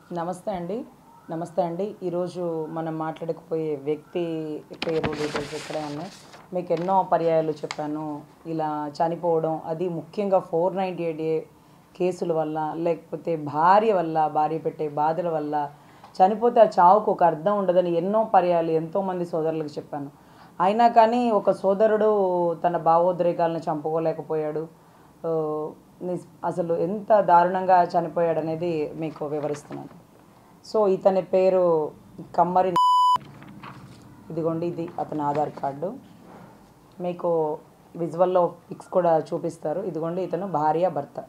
నమస్తే అండి నమస్తే అండి ఈరోజు మనం మాట్లాడకపోయే వ్యక్తి పేరు డీటెయిల్స్ ఇక్కడే ఉన్నాయి మీకు ఎన్నో పర్యాయాలు చెప్పాను ఇలా చనిపోవడం అది ముఖ్యంగా ఫోర్ నైంటీ ఎయిట్ ఏ కేసుల వల్ల లేకపోతే భార్య వల్ల భార్య పెట్టే బాధల వల్ల చనిపోతే ఆ చావుకు ఒక అర్థం ఉండదని ఎన్నో పర్యాలు ఎంతోమంది సోదరులకు చెప్పాను అయినా కానీ ఒక సోదరుడు తన భావోద్రేకాలను చంపుకోలేకపోయాడు ఆ, నిస్- అసలు ఎంత దారుణంగా చనిపోయాడు అనేది మీకు వివరిస్తున్నాను సో ఇతని పేరు కమ్మరి ఇదిగోండి ఇది అతని ఆధార్ కార్డు మీకు విజువల్లో పిక్స్ కూడా చూపిస్తారు ఇదిగోండి ఇతను భార్య భర్త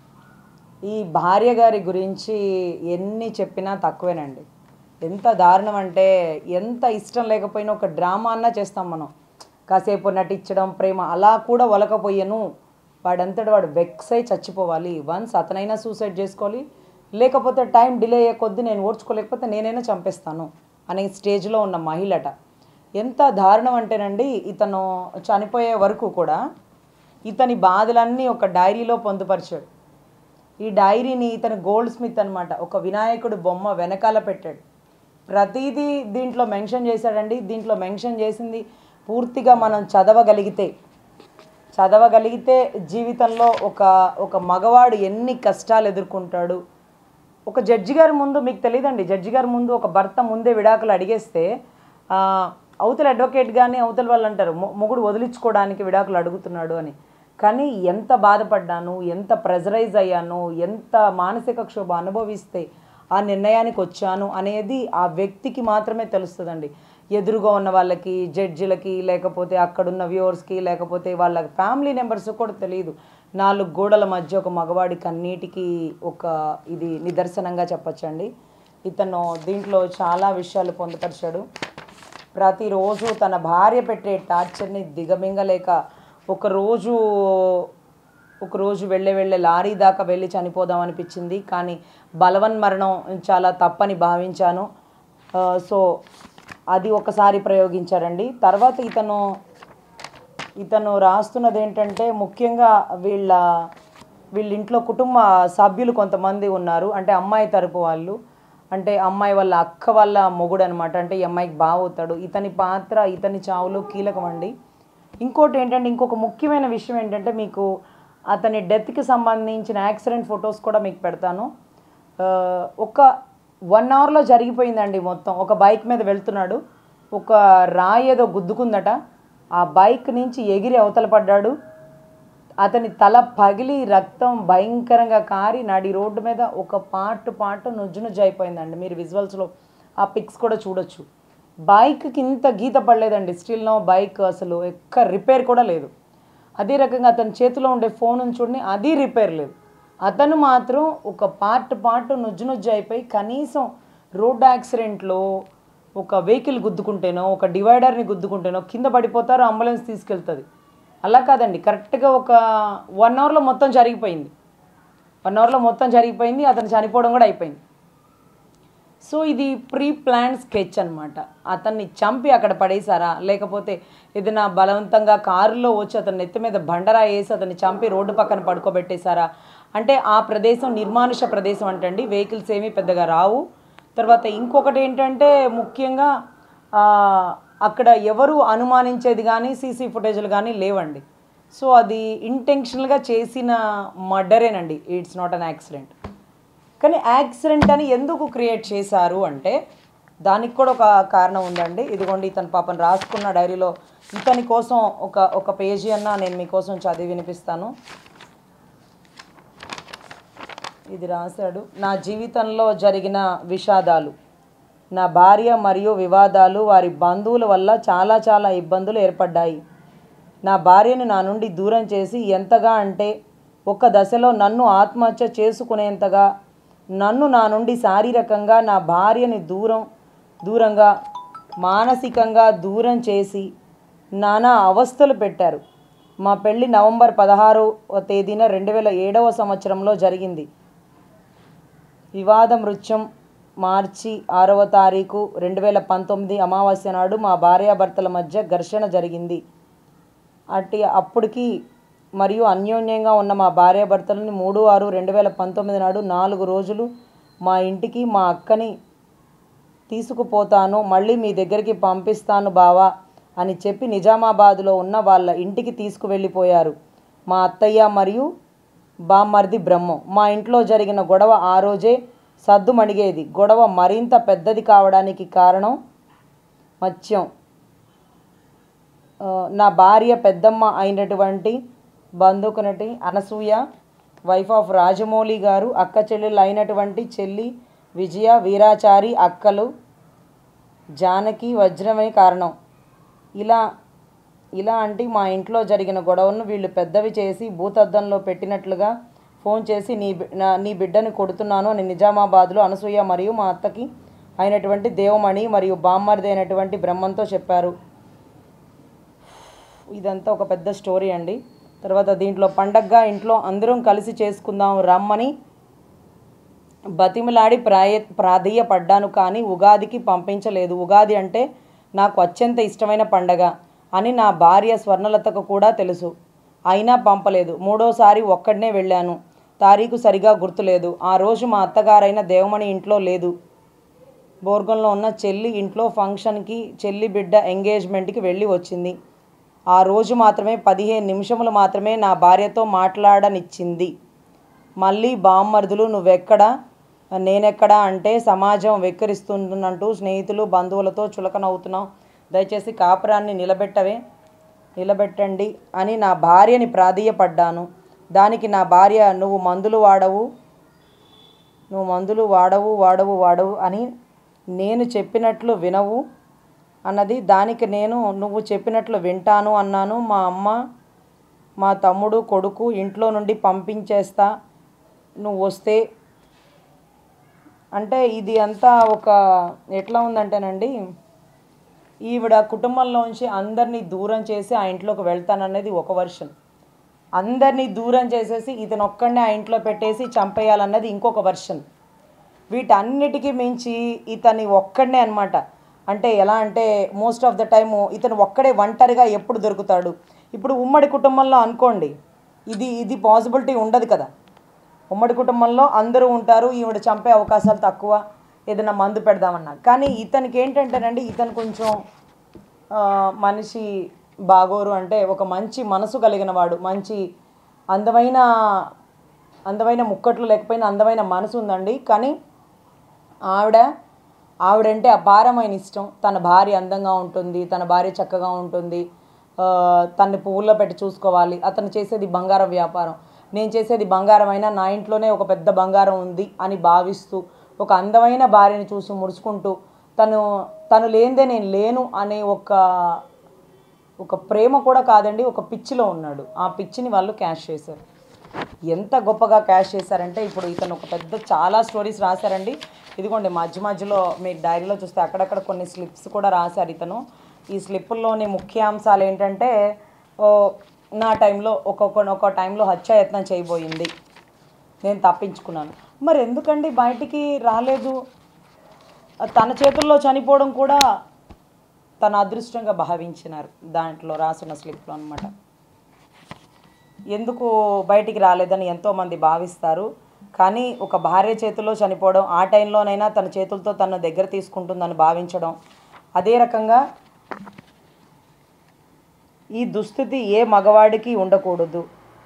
ఈ భార్య గారి గురించి ఎన్ని చెప్పినా తక్కువేనండి ఎంత దారుణం అంటే ఎంత ఇష్టం లేకపోయినా ఒక డ్రామా అన్నా చేస్తాం మనం కాసేపు నటించడం ప్రేమ అలా కూడా ఒలకపోయాను వాడంతటి వాడు వెక్స్ అయి చచ్చిపోవాలి వన్స్ అతనైనా సూసైడ్ చేసుకోవాలి లేకపోతే టైం డిలే అయ్యే కొద్దీ నేను ఓడ్చుకోలేకపోతే నేనైనా చంపేస్తాను అనే స్టేజ్లో ఉన్న మహిళట ఎంత దారుణం అంటేనండి ఇతను చనిపోయే వరకు కూడా ఇతని బాధలన్నీ ఒక డైరీలో పొందుపరిచాడు ఈ డైరీని ఇతను గోల్డ్ స్మిత్ అనమాట ఒక వినాయకుడు బొమ్మ వెనకాల పెట్టాడు ప్రతిదీ దీంట్లో మెన్షన్ చేశాడండి దీంట్లో మెన్షన్ చేసింది పూర్తిగా మనం చదవగలిగితే చదవగలిగితే జీవితంలో ఒక ఒక మగవాడు ఎన్ని కష్టాలు ఎదుర్కొంటాడు ఒక జడ్జి గారి ముందు మీకు తెలియదండి జడ్జి గారి ముందు ఒక భర్త ముందే విడాకులు అడిగేస్తే ఆ, అవతల అడ్వకేట్ కానీ అవతల వాళ్ళు అంటారు "మొ- మొగుడు వదిలించుకోవడానికి విడాకులు అడుగుతున్నాడు అని కానీ ఎంత బాధపడ్డాను ఎంత ప్రెజరైజ్ అయ్యాను ఎంత మానసిక క్షోభ అనుభవిస్తే ఆ నిర్ణయానికి వచ్చాను అనేది ఆ వ్యక్తికి మాత్రమే తెలుస్తుందండి ఎదురుగా ఉన్న వాళ్ళకి జడ్జిలకి లేకపోతే అక్కడున్న వ్యూవర్స్కి లేకపోతే వాళ్ళ ఫ్యామిలీ మెంబర్స్ కూడా తెలియదు నాలుగు గోడల మధ్య ఒక మగవాడి కన్నీటికి ఒక ఇది నిదర్శనంగా చెప్పచ్చండి ఇతను దీంట్లో చాలా విషయాలు పొందుపరిచాడు ప్రతిరోజు తన భార్య పెట్టే టార్చర్ని దిగమింగలేక ఒకరోజు ఒకరోజు వెళ్ళే వెళ్ళే లారీ దాకా వెళ్ళి చనిపోదాం అనిపించింది కానీ బలవన్ మరణం చాలా తప్పని భావించాను ఆ, సో అది ఒకసారి ప్రయోగించారండి తర్వాత ఇతను ఇతను రాస్తున్నది ఏంటంటే ముఖ్యంగా వీళ్ళ వీళ్ళ ఇంట్లో కుటుంబ సభ్యులు కొంతమంది ఉన్నారు అంటే అమ్మాయి తరపు వాళ్ళు అంటే అమ్మాయి వాళ్ళ అక్క వాళ్ళ మొగుడు అనమాట అంటే ఈ అమ్మాయికి బాగా అవుతాడు ఇతని పాత్ర ఇతని చావులో కీలకం అండి ఇంకోటి ఏంటంటే ఇంకొక ముఖ్యమైన విషయం ఏంటంటే మీకు అతని డెత్కి సంబంధించిన యాక్సిడెంట్ ఫొటోస్ కూడా మీకు పెడతాను ఆ, ఒక వన్ అవర్లో జరిగిపోయిందండి మొత్తం ఒక బైక్ మీద వెళ్తున్నాడు ఒక రాయి ఏదో గుద్దుకుందట ఆ బైక్ నుంచి ఎగిరి అవతల పడ్డాడు అతని తల పగిలి రక్తం భయంకరంగా కారి నడి రోడ్డు మీద ఒక పార్ట్ పార్ట్ నుజ్జు నుజ్జు అయిపోయిందండి మీరు విజువల్స్లో ఆ పిక్స్ కూడా చూడొచ్చు బైక్కి ఇంత గీత పడలేదండి స్టిల్ నో బైక్ అసలు ఎక్క రిపేర్ కూడా లేదు అదే రకంగా అతని చేతిలో ఉండే ఫోన్ చూడండి అది రిపేర్ లేదు అతను మాత్రం ఒక పార్ట్ పార్ట్ నుజ్జు నుజ్జు అయిపోయి కనీసం రోడ్ యాక్సిడెంట్లో ఒక వెహికల్ గుద్దుకుంటేనో ఒక డివైడర్ని గుద్దుకుంటేనో కింద పడిపోతారో అంబులెన్స్ తీసుకెళ్తుంది అలా కాదండి కరెక్ట్గా ఒక వన్ అవర్లో మొత్తం జరిగిపోయింది వన్ అవర్లో మొత్తం జరిగిపోయింది అతను చనిపోవడం కూడా అయిపోయింది సో ఇది ప్రీ ప్లాన్ స్కెచ్ అనమాట అతన్ని చంపి అక్కడ పడేశారా లేకపోతే ఏదైనా బలవంతంగా కారులో వచ్చి అతని నెత్తి మీద బండరా వేసి అతన్ని చంపి రోడ్డు పక్కన పడుకోబెట్టేశారా అంటే ఆ ప్రదేశం నిర్మానుష ప్రదేశం అంటండి వెహికల్స్ ఏమీ పెద్దగా రావు తర్వాత ఇంకొకటి ఏంటంటే ముఖ్యంగా ఆ, అక్కడ ఎవరు అనుమానించేది కానీ సీసీ ఫుటేజ్లు కానీ లేవండి సో అది ఇంటెన్షనల్గా చేసిన మర్డరేనండి ఇట్స్ నాట్ అన్ యాక్సిడెంట్ కానీ యాక్సిడెంట్ అని ఎందుకు క్రియేట్ చేశారు అంటే దానికి కూడా ఒక కారణం ఉందండి ఇదిగోండి ఇతను పాపం రాసుకున్న డైరీలో ఇతని కోసం ఒక ఒక పేజీ అన్న నేను మీకోసం చదివి వినిపిస్తాను ఇది రాశాడు నా జీవితంలో జరిగిన విషాదాలు నా భార్య మరియు వివాదాలు వారి బంధువుల వల్ల చాలా చాలా ఇబ్బందులు ఏర్పడ్డాయి నా భార్యను నా నుండి దూరం చేసి ఎంతగా అంటే ఒక దశలో నన్ను ఆత్మహత్య చేసుకునేంతగా నన్ను నా నుండి శారీరకంగా నా భార్యని దూరం దూరంగా మానసికంగా దూరం చేసి నానా అవస్థలు పెట్టారు మా పెళ్లి నవంబర్ పదహారవ తేదీన రెండు వేల ఏడవ సంవత్సరంలో జరిగింది వివాద మృత్యం మార్చి ఆరవ తారీఖు రెండు వేల పంతొమ్మిది అమావాస్య నాడు మా భార్యాభర్తల మధ్య ఘర్షణ జరిగింది అట్టి అప్పటికి మరియు అన్యోన్యంగా ఉన్న మా భార్యాభర్తలని మూడు ఆరు రెండు వేల పంతొమ్మిది నాడు నాలుగు రోజులు మా ఇంటికి మా అక్కని తీసుకుపోతాను మళ్ళీ మీ దగ్గరికి పంపిస్తాను బావా అని చెప్పి నిజామాబాద్లో ఉన్న వాళ్ళ ఇంటికి తీసుకువెళ్ళిపోయారు మా అత్తయ్య మరియు బామ్మర్ది బ్రహ్మం మా ఇంట్లో జరిగిన గొడవ ఆ రోజే సద్దుమణిగేది గొడవ మరింత పెద్దది కావడానికి కారణం మత్స్యం ఆ, నా భార్య పెద్దమ్మ అయినటువంటి బంధుకునటి అనసూయ వైఫ్ ఆఫ్ రాజమౌళి గారు అక్క చెల్లెలు అయినటువంటి చెల్లి విజయ వీరాచారి అక్కలు జానకి వజ్రమే కారణం ఇలా ఇలా అంటే మా ఇంట్లో జరిగిన గొడవను వీళ్ళు పెద్దవి చేసి భూతద్దంలో పెట్టినట్లుగా ఫోన్ చేసి నీ బి- నా- నీ బిడ్డని కొడుతున్నాను అని నిజామాబాద్లో అనసూయ మరియు మా అత్తకి అయినటువంటి దేవమణి మరియు బామ్మర్ది అయినటువంటి బ్రహ్మంతో చెప్పారు ఇదంతా ఒక పెద్ద స్టోరీ అండి తర్వాత దీంట్లో పండగగా ఇంట్లో అందరం కలిసి చేసుకుందాం రమ్మని బతిమిలాడి ప్రాయ ప్రాధేయపడ్డాను కానీ ఉగాదికి పంపించలేదు ఉగాది అంటే నాకు అత్యంత ఇష్టమైన పండగ అని నా భార్య స్వర్ణలతకు కూడా తెలుసు అయినా పంపలేదు మూడోసారి ఒక్కడనే వెళ్ళాను తారీఖు సరిగా గుర్తులేదు ఆ రోజు మా అత్తగారైన దేవమణి ఇంట్లో లేదు బోర్గంలో ఉన్న చెల్లి ఇంట్లో ఫంక్షన్కి చెల్లి బిడ్డ ఎంగేజ్మెంట్కి వెళ్ళి వచ్చింది ఆ రోజు మాత్రమే పదిహేను నిమిషములు మాత్రమే నా భార్యతో మాట్లాడనిచ్చింది మళ్ళీ బామ్మర్దులు నువ్వెక్కడా నేనెక్కడా అంటే సమాజం వెక్కిరిస్తుందంటూ స్నేహితులు బంధువులతో చులకనవుతున్నావు దయచేసి కాపురాన్ని నిలబెట్టవే నిలబెట్టండి అని నా భార్యని ప్రాధేయపడ్డాను దానికి నా భార్య నువ్వు మందులు వాడవు నువ్వు మందులు వాడవు వాడవు వాడవు అని నేను చెప్పినట్లు వినవు అన్నది దానికి నేను నువ్వు చెప్పినట్లు వింటాను అన్నాను మా అమ్మ మా తమ్ముడు కొడుకు ఇంట్లో నుండి పంపించేస్తా నువ్వు వస్తే అంటే ఇది అంతా ఒక ఎట్లా ఉందంటేనండి ఈవిడ కుటుంబంలోంచి అందరినీ దూరం చేసి ఆ ఇంట్లోకి వెళ్తాననేది ఒక వర్షన్ అందరినీ దూరం చేసేసి ఇతను ఒక్కడనే ఆ ఇంట్లో పెట్టేసి చంపేయాలన్నది ఇంకొక వర్షన్ వీటన్నిటికీ మించి ఇతని ఒక్కడనే అన్నమాట అంటే ఎలా అంటే మోస్ట్ ఆఫ్ ద టైము ఇతను ఒక్కడే ఒంటరిగా ఎప్పుడు దొరుకుతాడు ఇప్పుడు ఉమ్మడి కుటుంబంలో అనుకోండి ఇది ఇది పాసిబిలిటీ ఉండదు కదా ఉమ్మడి కుటుంబంలో అందరూ ఉంటారు ఈవిడ చంపే అవకాశాలు తక్కువ ఏదైనా మందు పెడదామన్నా కానీ ఇతనికి ఏంటంటేనండి ఇతను కొంచెం ఆ, మనిషి బాగోరు అంటే ఒక మంచి మనసు కలిగిన వాడు మంచి అందమైన అందమైన ముక్కట్లు లేకపోయినా అందమైన మనసు ఉందండి కానీ ఆవిడ ఆవిడంటే అపారమైన ఇష్టం తన భార్య అందంగా ఉంటుంది తన భార్య చక్కగా ఉంటుంది ఆ, తన్ని పువ్వుల్లో పెట్టి చూసుకోవాలి అతను చేసేది బంగారం వ్యాపారం నేను చేసేది బంగారం అయినా నా ఇంట్లోనే ఒక పెద్ద బంగారం ఉంది అని భావిస్తూ ఒక అందమైన భార్యని చూసి ముడుచుకుంటూ తను తను లేనిదే నేను లేను అనే ఒక ఒక ప్రేమ కూడా కాదండి ఒక పిచ్చిలో ఉన్నాడు ఆ పిచ్చిని వాళ్ళు క్యాష్ చేశారు ఎంత గొప్పగా క్యాష్ చేశారంటే ఇప్పుడు ఇతను ఒక పెద్ద చాలా స్టోరీస్ రాశారండి ఇదిగోండి మధ్య మధ్యలో మీరు డైరీలో చూస్తే అక్కడక్కడ కొన్ని స్లిప్స్ కూడా రాశారు ఇతను ఈ స్లిప్పుల్లోని ముఖ్యాంశాలు ఏంటంటే ఓ, నా టైంలో ఒక్కొక్క ఒక టైంలో హత్యాయత్నం చేయబోయింది నేను తప్పించుకున్నాను మరి ఎందుకండి బయటికి రాలేదు తన చేతుల్లో చనిపోవడం కూడా తన అదృష్టంగా భావించినారు దాంట్లో రాసిన స్లిప్లో అనమాట ఎందుకు బయటికి రాలేదని ఎంతోమంది భావిస్తారు కానీ ఒక భార్య చేతిలో చనిపోవడం ఆ టైంలోనైనా తన చేతులతో తన దగ్గర తీసుకుంటుందని భావించడం అదే రకంగా ఈ దుస్థితి ఏ మగవాడికి ఉండకూడదు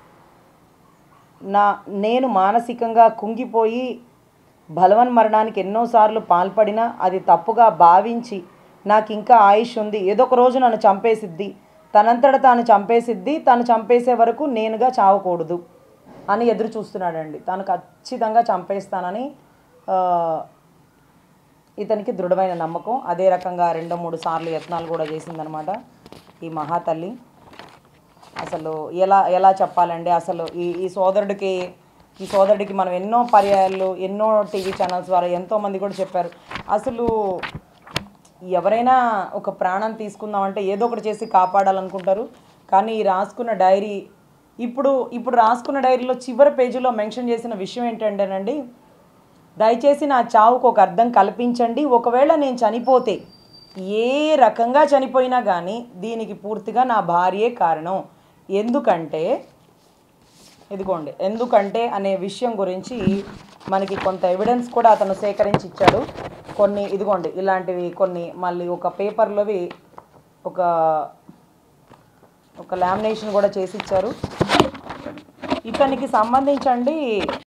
నా నేను మానసికంగా కుంగిపోయి బలవన్ మరణానికి ఎన్నోసార్లు పాల్పడినా అది తప్పుగా భావించి నాకు ఇంకా ఆయుష్ ఉంది ఏదో ఒక రోజు నన్ను చంపేసిద్ది తనంతట తాను చంపేసిద్ది తను చంపేసే వరకు నేనుగా చావకూడదు అని ఎదురు చూస్తున్నాడండి తను ఖచ్చితంగా చంపేస్తానని ఆ, ఇతనికి దృఢమైన నమ్మకం అదే రకంగా రెండో మూడు సార్లు యత్నాలు కూడా చేసిందనమాట ఈ మహాతల్లి అసలు ఎలా ఎలా చెప్పాలండి అసలు ఈ ఈ సోదరుడికి ఈ సోదరుడికి మనం ఎన్నో పర్యాయాలు ఎన్నో టీవీ ఛానల్స్ ద్వారా ఎంతోమంది కూడా చెప్పారు అసలు ఎవరైనా ఒక ప్రాణం తీసుకుందామంటే ఏదో ఒకటి చేసి కాపాడాలనుకుంటారు కానీ ఈ రాసుకున్న డైరీ ఇప్పుడు ఇప్పుడు రాసుకున్న డైరీలో చివరి పేజీలో మెన్షన్ చేసిన విషయం ఏంటంటేనండి దయచేసి నా చావుకు ఒక అర్థం కల్పించండి ఒకవేళ నేను చనిపోతే ఏ రకంగా చనిపోయినా కానీ దీనికి పూర్తిగా నా భార్యే కారణం ఎందుకంటే ఇదిగోండి ఎందుకంటే అనే విషయం గురించి మనకి కొంత ఎవిడెన్స్ కూడా అతను సేకరించి ఇచ్చాడు కొన్ని ఇదిగోండి ఇలాంటివి కొన్ని మళ్ళీ ఒక పేపర్లోవి ఒక ఒక లామినేషన్ కూడా చేసి ఇచ్చారు ఇతనికి సంబంధించండి